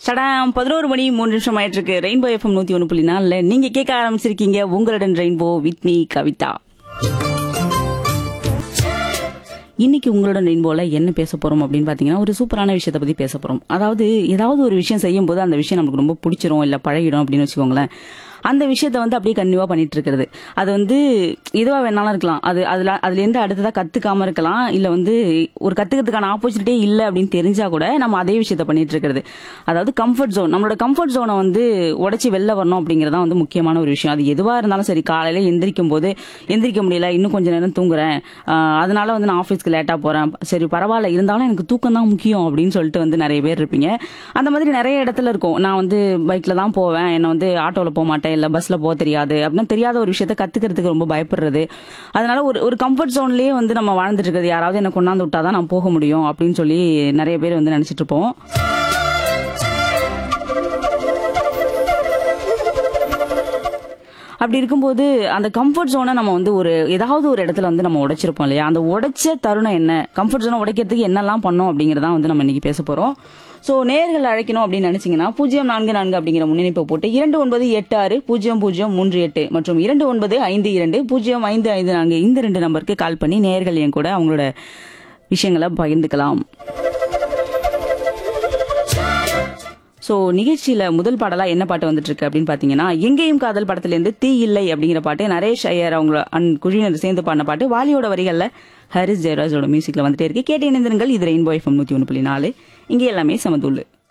சடாம் பதினோரு மணி மூணு நிமிஷம் ஆயிட்டு இருக்கு ரெயின்போ எஃப்எம் நூத்தி ஒன்று புள்ளி நாலுல நீங்க கேட்க ஆரம்பிச்சிருக்கீங்க உங்களுடன் ரெயின்போ வித் மீ கவிதா இன்னைக்கு உங்களுடன் ரெயின்போல என்ன பேச போறோம் அப்படின்னு பாத்தீங்கன்னா ஒரு சூப்பரான விஷயத்தை பத்தி பேச போறோம் அதாவது ஏதாவது ஒரு விஷயம் செய்யும் போது அந்த விஷயம் நமக்கு ரொம்ப பிடிச்சிரும் இல்ல பழகிடும் அப்படின்னு வச்சுக்கோங்களேன் அந்த விஷயத்த வந்து அப்படியே கன்னியூவா பண்ணிட்டு இருக்கிறது அது வந்து எதுவா வேணாலும் இருக்கலாம் அது அதுல அதுல இருந்து அடுத்ததா கத்துக்காம இருக்கலாம் இல்ல வந்து ஒரு கத்துக்கிறதுக்கான ஆப்பர்ச்சுனிட்டியே இல்ல அப்படின்னு தெரிஞ்சா கூட நம்ம அதே விஷயத்த பண்ணிட்டு இருக்கிறது அதாவது கம்ஃபர்ட் ஜோன் நம்மளோட கம்ஃபர்ட் ஜோனை வந்து உடைச்சி வெளில வரணும் அப்படிங்கறதா வந்து முக்கியமான ஒரு விஷயம் அது எதுவா இருந்தாலும் சரி காலையில எந்திரிக்கும் போது எந்திரிக்க முடியல இன்னும் கொஞ்ச நேரம் தூங்குறேன் ஆஹ் அதனால வந்து நான் ஆஃபீஸ்க்கு லேட்டா போறேன் சரி பரவாயில்ல இருந்தாலும் எனக்கு தூக்கம் தான் முக்கியம் அப்படின்னு சொல்லிட்டு வந்து நிறைய பேர் இருப்பீங்க அந்த மாதிரி நிறைய இடத்துல இருக்கும் நான் வந்து பைக்ல தான் போவேன் என்ன வந்து ஆட்டோல போக மாட்டேன் இல்ல பஸ்ல போக தெரியாது அப்படின்னா தெரியாத ஒரு விஷயத்த கத்துக்கிறதுக்கு ரொம்ப பயப்படுறது அதனால ஒரு ஒரு கம்ஃபர்ட் ஜோன்லயே வந்து நம்ம வாழ்ந்துட்டு இருக்கிறது யாராவது என்ன கொண்டாந்து விட்டாதான் நான் போக முடியும் அப்படின்னு சொல்லி நிறைய பேர் வந்து நினைச்சிட்டு இருப்போம் அப்படி இருக்கும்போது அந்த கம்ஃபர்ட் ஜோனை நம்ம வந்து ஒரு ஏதாவது ஒரு இடத்துல வந்து நம்ம உடைச்சிருப்போம் இல்லையா அந்த உடைச்ச தருணம் என்ன கம்ஃபர்ட் ஜோனை உடைக்கிறதுக்கு என்னெல்லாம் பண்ணோம் அப்படிங்கறத வந்து நம்ம இன்னைக்கு பேச போறோம் ஸோ நேர்கள் அழைக்கணும் அப்படின்னு நினைச்சீங்கன்னா பூஜ்ஜியம் நான்கு நான்கு அப்படிங்கிற முன்னிணைப்பை போட்டு இரண்டு ஒன்பது எட்டு ஆறு பூஜ்ஜியம் பூஜ்ஜியம் மூன்று எட்டு மற்றும் இரண்டு ஒன்பது ஐந்து இரண்டு பூஜ்ஜியம் ஐந்து ஐந்து நான்கு இந்த ரெண்டு நம்பருக்கு கால் பண்ணி நேர்கள் என் கூட அவங்களோட விஷயங்களை பகிர்ந்துக்கலாம் ஸோ நிகழ்ச்சியில முதல் பாடலா என்ன பாட்டு வந்துட்டு இருக்கு அப்படின்னு பாத்தீங்கன்னா எங்கேயும் காதல் படத்துல இருந்து தீ இல்லை அப்படிங்கிற பாட்டு நரேஷ் ஐயர் அவங்க அன் குழுவினர் சேர்ந்து பாடின பாட்டு வாலியோட வரிகள்ல ஹரிஸ் ஜெயராஜோட மியூசிக்ல வந்துட்டே இருக்கு கேட்டு இணைந்திருங்கள் இது ரெயின்போ எஃப்எம் நூத்தி ஒன்று புள்ளி நாலு இங்கே எல்லாமே சமதுள்ளு